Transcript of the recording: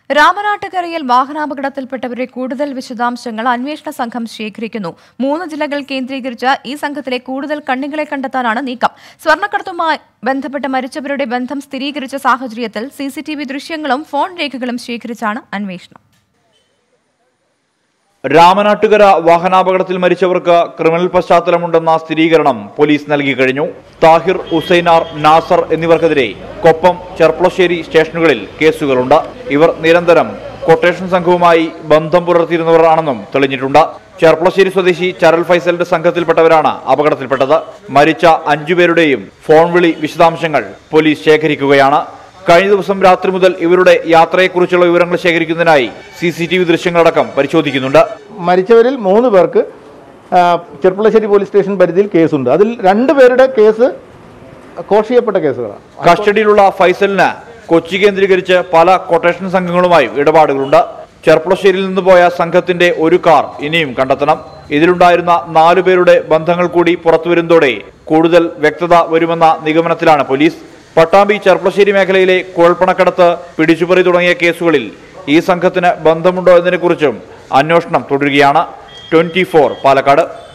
രാമനാട്ടുകരയിൽ വാഹനാപകടത്തിൽപ്പെട്ടവരുടെ കൂടുതൽ വിശദാംശങ്ങൾ അന്വേഷണ സംഘം ശേഖരിക്കുന്നു മൂന്ന് ജില്ലകൾ കേന്ദ്രീകരിച്ച് ഈ സംഘത്തിലെ കൂടുതൽ കണ്ണികളെ കണ്ടെത്താനാണ് നീക്കം സ്വർണ്ണക്കടത്തുമായി ബന്ധപ്പെട്ട് മരിച്ചവരുടെ ബന്ധം സ്ഥിരീകരിച്ച സാഹചര്യത്തിൽ സിസിടിവി ദൃശ്യങ്ങളും ഫോൺ രേഖകളും ശേഖരിച്ചാണ് അന്വേഷണം രാമനാട്ടുകര വാഹനാപകടത്തിൽ മരിച്ചവർക്ക് ക്രിമിനൽ പശ്ചാത്തലമുണ്ടെന്ന സ്ഥിരീകരണം പോലീസ് നൽകി കഴിഞ്ഞു താഹിർ ഉസൈനാർ നാസർ എന്നിവർക്കെതിരെ കൊപ്പം ചെർപ്പളശ്ശേരി സ്റ്റേഷനുകളിൽ കേസുകളുണ്ട് ഇവർ നിരന്തരം കൊട്ടേഷൻ സംഘവുമായി ബന്ധം പുലർത്തിയിരുന്നവർ ആണെന്നും തെളിഞ്ഞിട്ടുണ്ട് ചെർപ്പളശ്ശേരി സ്വദേശി ചരൽ ഫൈസലിന്റെ സംഘത്തിൽപ്പെട്ടവരാണ് അപകടത്തിൽപ്പെട്ടത് മരിച്ച അഞ്ചുപേരുടെയും ഫോൺ വിളി വിശദാംശങ്ങൾ പോലീസ് ശേഖരിക്കുകയാണ് കഴിഞ്ഞ ദിവസം രാത്രി മുതൽ ഇവരുടെ യാത്രയെക്കുറിച്ചുള്ള വിവരങ്ങൾ ശേഖരിക്കുന്നതിനായി സി സി ടി വി ദൃശ്യങ്ങളടക്കം പരിശോധിക്കുന്നുണ്ട് മരിച്ചവരിൽ മൂന്ന് പേർക്ക് ആ, ചെർപ്പളശ്ശേരി പോലീസ് സ്റ്റേഷൻ പരിധിയിൽ കേസുണ്ട് അതിൽ രണ്ട് പേരുടെ കേസ് കോഷ് ചെയ്യപ്പെട്ട കേസുകളാണ് കസ്റ്റഡിയിലുള്ള ഫൈസലിന് കൊച്ചി കേന്ദ്രീകരിച്ച് പല കൊട്ടേഷൻ സംഘങ്ങളുമായും ഇടപാടുകളുണ്ട് ചെർപ്പളശ്ശേരിയിൽ നിന്ന് പോയ സംഘത്തിന്റെ ഒരു കാർ ഇനിയും കണ്ടെത്തണം ഇതിലുണ്ടായിരുന്ന നാലു പേരുടെ ബന്ധങ്ങൾ കൂടി പുറത്തുവരുന്നതോടെ കൂടുതൽ വ്യക്തത വരുമെന്ന നിഗമനത്തിലാണ് പോലീസ് പട്ടാമ്പി ചെർപ്പളശ്ശേരി മേഖലയിലെ കുഴൽപ്പണക്കടത്ത് പിടിച്ചുപറി തുടങ്ങിയ കേസുകളിൽ ഈ സംഘത്തിന് ബന്ധമുണ്ടോ എന്നതിനെക്കുറിച്ചും അന്വേഷണം തുടരുകയാണ് ട്വന്റി പാലക്കാട്